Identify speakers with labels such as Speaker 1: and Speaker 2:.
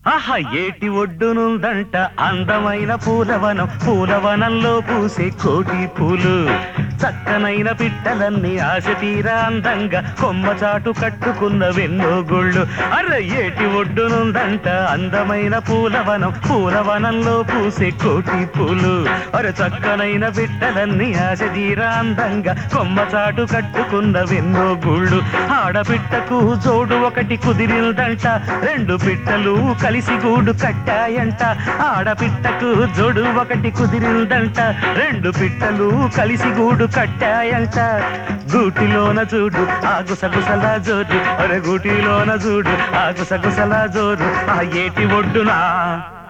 Speaker 1: ఆహా ఏటి ఒడ్డునుందంట అందమైన పూలవనం పూలవనంలో పూసే కోటి పూలు చక్కనైన పిట్టలన్నీ ఆశ తీరా అందంగా కొమ్మ చాటు కట్టుకున్న వెన్నో గుళ్ళు అర్ర ఏటి ఒడ్డునుందంట అందమైన పూలవనం పూలవనంలో పూసే కోటి పూలు అర చక్కనైన పిట్టలన్నీ ఆశ తీరా అందంగా కొమ్మ చాటు కట్టుకున్న వెన్నో గుళ్ళు ఆడపిట్టకు జోడు ఒకటి కుదిరిందంట రెండు పిట్టలు కలిసి గూడు కట్టాయంట ఆడపిట్టకు జోడు ఒకటి కుదిరిందంట రెండు పిట్టలు కలిసి గూడు కట్టాయంట గూటిలోన చూడు ఆ గుసగుసలా జోరు అరే గూటిలోన చూడు ఆ గుసగుసలా జోరు ఆ ఏటి ఒడ్డునా